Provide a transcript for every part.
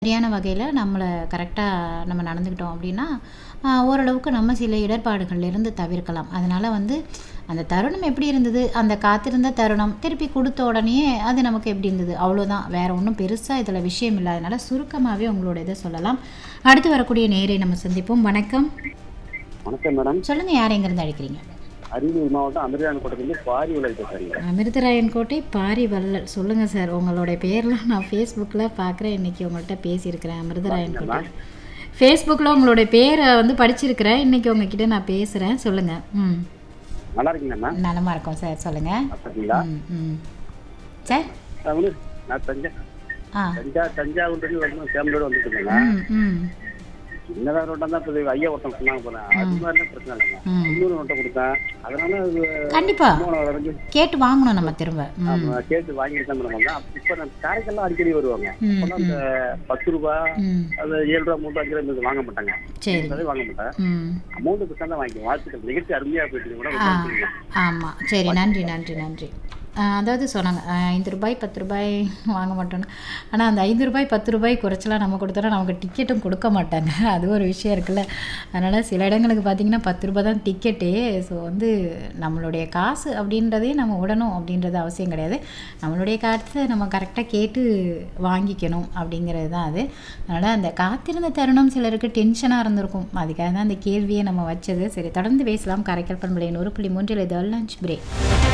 சரியான வகையில் நம்மளை கரெக்டாக நம்ம நடந்துக்கிட்டோம் அப்படின்னா ஆஹ், ஓரளவுக்கு நம்ம சில இடர்பாடுகள்லேருந்து தவிர்க்கலாம் அதனால் வந்து அந்த தருணம் எப்படி இருந்தது அந்த காத்திருந்த தருணம் திருப்பி கொடுத்த உடனே அது நமக்கு எப்படி இருந்தது அவ்வளோதான் வேறு ஒன்றும் பெருசாக இதில் விஷயம் இல்லாதனால சுருக்கமாகவே உங்களோட இதை சொல்லலாம் அடுத்து வரக்கூடிய நேரை நம்ம சந்திப்போம் வணக்கம் வணக்கம் மேடம் சொல்லுங்கள் யார் எங்கேருந்து அழைக்கிறீங்க அரியலூர் மாவட்டம் அமிர்தான கோட்டத்துலேருந்து பாரி விலை பேசுறீங்க அமிர்தராயன் கோட்டை பாரி வள்ளல் சொல்லுங்கள் சார் உங்களுடைய பேர்லாம் நான் ஃபேஸ்புக்கில் பார்க்குறேன் இன்றைக்கி உங்கள்கிட்ட பேசியிருக்கிறேன் அமிர்தராயன் கோட்டை ஃபேஸ்புக்கில் உங்களுடைய பேரை வந்து படிச்சிருக்கிறேன் இன்றைக்கி உங்ககிட்ட நான் பேசுகிறேன் சொல்லுங்கள் ம் நல்லா இருக்கீங்களா மேம் நலமாக இருக்கோம் சார் சொல்லுங்கள் அப்படிங்களா ம் ம் சார் நான் வந்து நான் தஞ்சா ஆ தஞ்சா தஞ்சாவூர்லேருந்து வந்து ஃபேமிலியோட வந்துட்டு இருந்தேங்க ம் ம் சின்னதாக ரோட்டம் தான் இப்போ ஐயா ஒருத்தன் சொன்னாங்க போகிறேன் அது மாதிரிலாம் பிரச்சனை இல்லைங்க ம். இன்னொரு நோட்டை கொடுத்தேன் அதனால அது கண்டிப்பாக மூணு வரைக்கும் கேட்டு வாங்கணும் நம்ம திரும்ப ம் ஆமா, கேட்டு வாங்கிட்டு தான் மேடம் வந்தேன் அப்ப இப்போ நான் காரைக்கெல்லாம் அடிக்கடி வருவாங்க ம், அப்போல்லாம் அந்த பத்து ரூபா ம் அது ஏழு ரூபா மூணு ரூபா அஞ்சு ரூபா இது வாங்க மாட்டாங்க சரி அதே வாங்க மாட்டேன் ம் அமௌண்ட் பக்கம் தான் வாங்கிக்குவேன் வாழ்த்துக்கள் நிகழ்ச்சி அருமையாக போயிட்டு கூட ஆ ஆமாம் சரி நன்றி நன்றி நன்றி ஆ, அதாவது சொன்னாங்க ஆ, ஐந்து ரூபாய் பத்து ரூபாய் வாங்க மாட்டோன்னு ஆனால் அந்த ஐந்து ரூபாய் பத்து ரூபாய் குறைச்சலாம் நம்ம கொடுத்தோன்னா நமக்கு டிக்கெட்டும் கொடுக்க மாட்டாங்க அது ஒரு விஷயம் இருக்குல்ல அதனால் சில இடங்களுக்கு பார்த்தீங்கன்னா பத்து ரூபாய் தான் டிக்கெட்டே ஸோ வந்து நம்மளுடைய காசு அப்படின்றதே நம்ம விடணும் அப்படின்றது அவசியம் கிடையாது நம்மளுடைய காசை நம்ம கரெக்டாக கேட்டு வாங்கிக்கணும் அப்படிங்கிறது தான் அது அதனால் அந்த காத்திருந்த தருணம் சிலருக்கு டென்ஷனாக இருந்திருக்கும் அதுக்காக தான் அந்த கேள்வியை நம்ம வச்சது சரி தொடர்ந்து பேசலாம் காரைக்கால் பண்பலை நூறு புள்ளி மூன்றில் இது லஞ்ச் பிரேக்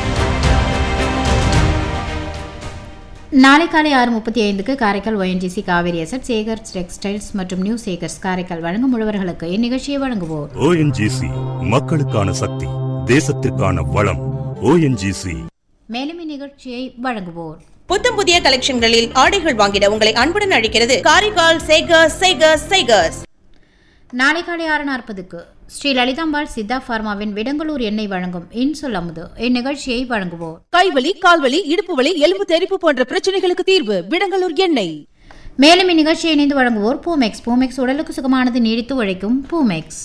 நாளை காலை ஆறு முப்பத்தி ஐந்துக்கு Karaikal ONGC Kaveri asset Shekhars textiles மற்றும் நியூ சேகர்ஸ் காரைக்கால் வழங்கும் முழுவர்களுக்கு இந்நிகழ்ச்சியை வழங்குவோர் ஓஎன்ஜிசி மக்களுக்கான சக்தி தேசத்திற்கான வளம் ஓஎன்ஜிசி மேலும் இந்நிகழ்ச்சியை வழங்குவோர் புத்தம் புதிய கலெக்ஷன்களில் ஆடைகள் வாங்கிட உங்களை அன்புடன் அழைக்கிறது காரைக்கால் சேகர்ஸ் சேகர்ஸ் சேகர்ஸ் நாளை காலை ஆறு நாற்பதுக்கு ஸ்ரீ லலிதாம்பாள் சித்தா பார்மாவின் விடங்கலூர் எண்ணெய் வழங்கும் இன்சொல் அமுது இந்நிகழ்ச்சியை வழங்குவோர் கைவலி கால்வலி இடுப்பு வலி எலும்பு தெறிப்பு போன்ற பிரச்சனைகளுக்கு தீர்வு விடங்கலூர் எண்ணெய் மேலும் இந்நிகழ்ச்சியை இணைந்து வழங்குவோர் பூமெக்ஸ் பூமெக்ஸ் உடலுக்கு சுகமானது நீடித்து உழைக்கும் பூமெக்ஸ்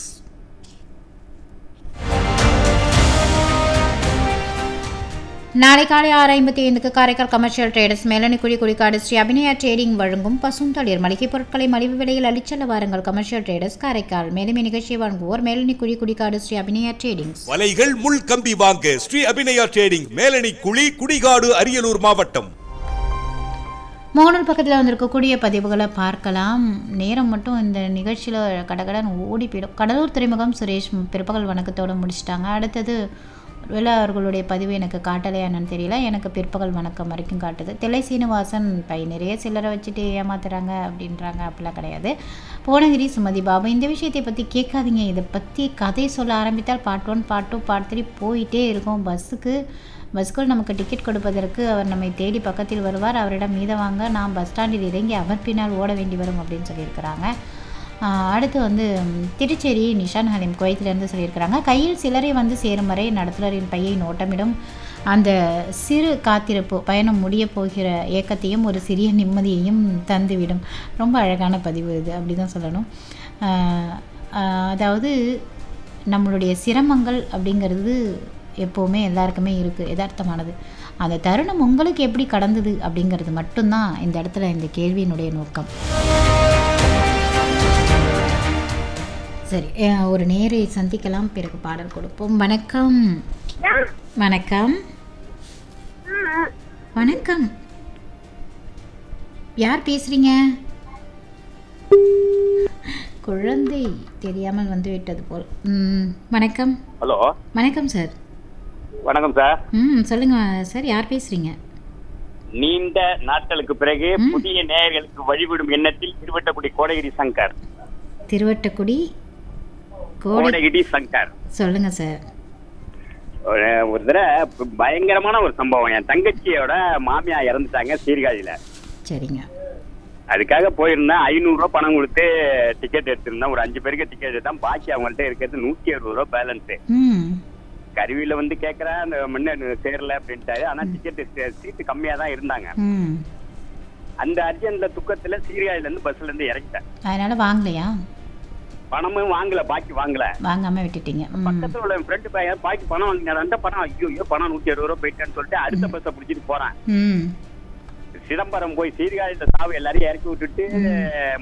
நாளை காலை ஆறு ஐம்பத்தி ஐந்துக்கு Karaikal commercial traders Melanikuzhi Kudikadu Sri Abhinaya trading வழங்கும் பசுந்தளிர் மளிகை பொருட்களை மலிவு விலையில் அளிச்செல்ல வாருங்கள் கமர்ஷியல் ட்ரேடர்ஸ் காரைக்கால் மேலும் இந்நிகழ்ச்சியை வழங்குவோர் மேலனிக்குழி குடிக்காடு ஸ்ரீ அபிநயா ட்ரேடிங்ஸ் வலைகள் முள் கம்பி வாங்க ஸ்ரீ அபிநயா ட்ரேடிங் மேலணி குழி குடிகாடு அரியலூர் மாவட்டம் மோனல் பக்கத்தில் வந்திருக்கக்கூடிய பதிவுகளை பார்க்கலாம் நேரம் மட்டும் இந்த நிகழ்ச்சியில் கடகடன் ஓடி போயிடும் கடலூர் துறைமுகம் சுரேஷ் பிற்பகல் வணக்கத்தோடு முடிச்சிட்டாங்க அடுத்தது ஒருவேளை அவர்களுடைய பதிவு எனக்கு காட்டலையா என்னன்னு தெரியல எனக்கு பிற்பகல் வணக்கம் வரைக்கும் காட்டுது திலை சீனிவாசன் பை நிறைய சில்லறை வச்சுட்டு ஏமாத்துறாங்க அப்படின்றாங்க அப்படிலாம் கிடையாது புவனகிரி சுமதி பாபு இந்த விஷயத்தை பற்றி கேட்காதீங்க இதை பற்றி கதை சொல்ல ஆரம்பித்தால் part one part two part three போயிட்டே இருக்கும் பஸ்ஸுக்கு பஸ்க்குள் நமக்கு டிக்கெட் கொடுப்பதற்கு அவர் நம்மை தேடி பக்கத்தில் வருவார் அவரிடம் மீத வாங்க நாம் பஸ் ஸ்டாண்டில் இறங்கி அவர் பின்னால் ஓட வேண்டி வரும் அப்படின்னு சொல்லியிருக்கிறாங்க ஆஹ் அடுத்து வந்து ம், திருச்சேரி நிஷான் ஹலீம் குவைத்திலேருந்து சொல்லியிருக்கிறாங்க கையில் சிலரை வந்து சேரும் வரை நடத்துனரின் பையை நோட்டமிடும் அந்த சிறு காத்திருப்பு பயணம் முடிய போகிற ஏக்கத்தையும் ஒரு சிறிய நிம்மதியையும் தந்துவிடும் ரொம்ப அழகான பதிவு இது அப்படி தான் சொல்லணும் ஆஹ் ஆஹ் அதாவது நம்மளுடைய சிரமங்கள் அப்படிங்கிறது எப்போவுமே எல்லாருக்குமே இருக்குது யதார்த்தமானது அந்த தருணம் உங்களுக்கு எப்படி கடந்தது அப்படிங்கிறது மட்டும்தான் இந்த இடத்துல இந்த கேள்வியினுடைய நோக்கம் சரி அஹ் ஒரு நேரை சந்திக்கலாம் பிறகு பாடல் கொடுப்போம் வணக்கம் வணக்கம் வணக்கம் யார் பேசுறீங்க குழந்தை தெரியாமல் வந்து விட்டது போல் ம், வணக்கம் ஹலோ வணக்கம் சார் வணக்கம் சார் ம் சொல்லுங்க சார் யார் பேசுறீங்க நீண்ட நாட்களுக்கு பிறகு புதிய நேயர்களுக்கு வழிவிடும் எண்ணத்தில் திருவட்டக்குடி கோடகிரி சங்கர் திருவட்டக்குடி கோடை கோடகிரி சங்கர் சொல்லுங்க சார் ஒரு ஒரு தடவை பயங்கரமான ஒரு சம்பவம் என் தங்கச்சியோட மாமியா இறந்துட்டாங்க சீர்காழியில சரிங்க அதுக்காக போயிருந்தேன் ஐநூறு ரூபாய் பணம் கொடுத்து டிக்கெட் எடுத்திருந்தேன் ஒரு அஞ்சு பேருக்கு டிக்கெட் எடுத்தேன் பாக்கி அவங்கள்ட்ட இருக்கிறது நூத்தி அறுபது ரூபா பேலன்ஸ் ம் கருவியில வந்து கேக்குறேன் அந்த முன்ன சேரல அப்படின்ட்டாரு ஆனா டிக்கெட் சீட்டு கம்மியா தான் இருந்தாங்க ம் அந்த அர்ஜென்ட்ல துக்கத்துல சீர்காழில இருந்து பஸ்ல இருந்து இறங்கிட்டேன் அதனால வாங்கலையா பணமும் வாங்கல பாக்கி வாங்கல வாங்காம விட்டுட்டீங்க ம் பக்கத்துல உள்ள ஃப்ரெண்டு பையன் பாக்கி பணம் வாங்கினாரு அந்த பணம் ஐயோ ஐயோ பணம் நூத்தி அறுபது ரூபா போயிட்டேன்னு சொல்லிட்டு அடுத்த பஸ்ஸை பிடிச்சிட்டு போறேன் ம் சிதம்பரம் போய் சீர்காழியில சாவு எல்லாரையும் இறக்கி விட்டுட்டு